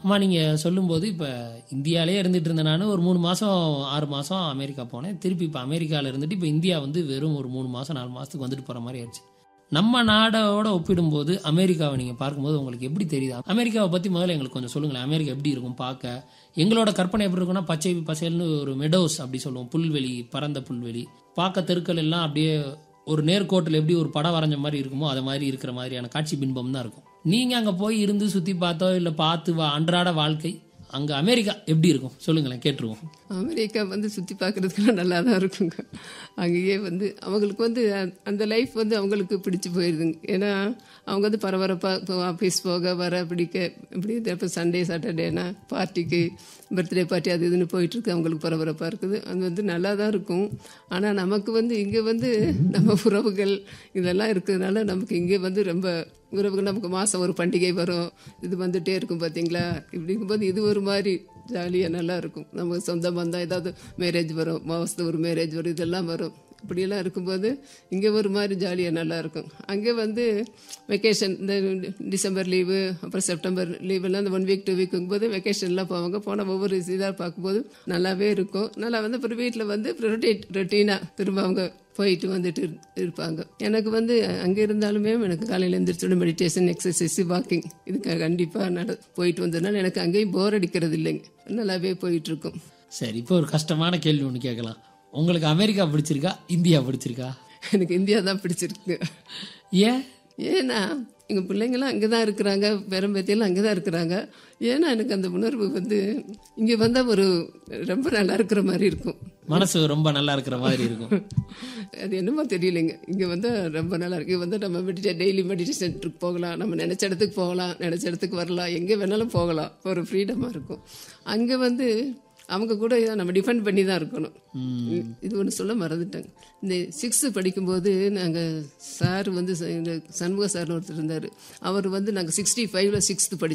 அம்மா நீங்கள் சொல்லும்போது இப்போ இந்தியாவிலே இருந்துட்டு இருந்தேன் நான் ஒரு மூணு மாதம் ஆறு மாதம் அமெரிக்கா போனேன் திருப்பி இப்போ அமெரிக்காவில் இருந்துட்டு இப்போ இந்தியா வந்து வெறும் ஒரு மூணு மாதம் நாலு மாதத்துக்கு வந்துட்டு போகிற மாதிரி ஆயிடுச்சு நம்ம நாடோட ஒப்பிடும்போது அமெரிக்காவை நீங்கள் பார்க்கும்போது உங்களுக்கு எப்படி தெரியுது அமெரிக்காவை பற்றி முதல்ல எங்களுக்கு கொஞ்சம் சொல்லுங்களேன் அமெரிக்கா எப்படி இருக்கும் பார்க்க எங்களோட கற்பனை எப்படி இருக்கும்னா பச்சை பசேல்னு ஒரு மெடோஸ் அப்படி சொல்லுவோம் புல்வெளி பரந்த புல்வெளி பார்க்க தெருக்கள் எல்லாம் அப்படியே ஒரு நேர்கோட்டில் எப்படி ஒரு படம் வரைஞ்ச மாதிரி இருக்குமோ அது மாதிரி இருக்கிற மாதிரியான காட்சி பின்பம் தான் இருக்கும் நீங்கள் அங்கே போய் இருந்து சுற்றி பார்த்தோ இல்லை பார்த்து வா அன்றாட வாழ்க்கை அங்கே அமெரிக்கா எப்படி இருக்கும் சொல்லுங்களேன் கேட்டுருவோம் அமெரிக்கா வந்து சுற்றி பார்க்குறதுக்கெல்லாம் நல்லா தான் இருக்குங்க அங்கேயே வந்து அவங்களுக்கு வந்து அ- அந்த லைஃப் வந்து அவங்களுக்கு பிடிச்சி போயிடுதுங்க ஏன்னா அவங்க வந்து பரபரப்பாக ஆஃபீஸ் போக வர பிடிக்க இப்படி இப்போ சண்டே சாட்டர்டேனா பார்ட்டிக்கு பர்த்டே பார்ட்டி அது இதுன்னு போயிட்டுருக்கு அவங்களுக்கு பரபரப்பாக இருக்குது அது வந்து நல்லா தான் இருக்கும் ஆனால் நமக்கு வந்து இங்கே வந்து நம்ம உறவுகள் இதெல்லாம் இருக்கிறதுனால நமக்கு இங்கே வந்து ரொம்ப உறவுகள் நமக்கு மாதம் ஒரு பண்டிகை வரும் இது வந்துட்டே இருக்கும் பார்த்தீங்களா இப்படி இருக்கும்போது இது ஒரு மாதிரி ஜாலியாக நல்லா இருக்கும் நம்ம சொந்த பந்தம் ஏதாவது மேரேஜ் வரும் மாதத்துக்கு ஒரு மேரேஜ் வரும் இதெல்லாம் வரும் இப்படியெல்லாம் இருக்கும்போது இங்கே ஒரு மாதிரி ஜாலியாக நல்லா இருக்கும் அங்கே வந்து வெக்கேஷன் இந்த டிசம்பர் லீவு அப்புறம் செப்டம்பர் லீவெல்லாம் இந்த ஒன் வீக் டூ வீக்குங்கும்போது வெக்கேஷன்லாம் போவாங்க போனால் ஒவ்வொரு இதாக பார்க்கும்போது நல்லாவே இருக்கும் நல்லா வந்து அப்புறம் வீட்டில் வந்து ரொட்டேட் ரொட்டீனாக திரும்ப அவங்க போயிட்டு வந்துட்டு இரு- இருப்பாங்க எனக்கு வந்து அங்கே இருந்தாலுமே எனக்கு காலையில் எழுந்திரிச்சோட மெடிடேஷன் எக்ஸசைஸ் வாக்கிங் இதுக்கு கண்டிப்பாக நட போயிட்டு வந்ததுனால எனக்கு அங்கேயும் போர் அடிக்கிறது இல்லைங்க நல்லாவே போயிட்டு இருக்கும் சரி இப்போ ஒரு கஷ்டமான கேள்வி ஒன்று கேட்கலாம் உங்களுக்கு அமெரிக்கா பிடிச்சிருக்கா இந்தியா பிடிச்சிருக்கா எனக்கு இந்தியா தான் பிடிச்சிருக்கு ஏன் ஏன்னா எங்கள் பிள்ளைங்களாம் அங்கே தான் இருக்கிறாங்க பேரம்பேத்தியெல்லாம் அங்கே தான் இருக்கிறாங்க ஏன்னா எனக்கு அந்த உணர்வு வந்து இங்கே வந்தால் ஒரு ரொம்ப நல்லா இருக்கிற மாதிரி இருக்கும் மனசு ரொம்ப நல்லா இருக்கிற மாதிரி இருக்கும் அது என்னமோ தெரியலைங்க இங்கே வந்து ரொம்ப நல்லா இருக்கு இங்க வந்து நம்ம மெடிடே டெய்லி மெடிடேஷன் ட்ரிப் போகலாம் நம்ம நினச்ச இடத்துக்கு போகலாம் நினச்ச இடத்துக்கு வரலாம் எங்கே வேணாலும் போகலாம் ஒரு ஃப்ரீடமாக இருக்கும் அங்கே வந்து அவங்க கூட நம்ம டிபெண்ட் பண்ணி தான் இருக்கணும் இது ஒன்று சொல்ல மறந்துட்டாங்க இந்த சிக்ஸ்த்து படிக்கும்போது நாங்கள் சார் வந்து ச- இந்த சண்முக சார்னு ஒருத்தர் இருந்தார் அவர் வந்து நாங்கள் சிக்ஸ்டி ஃபைவ்ல சிக்ஸ்த்து படி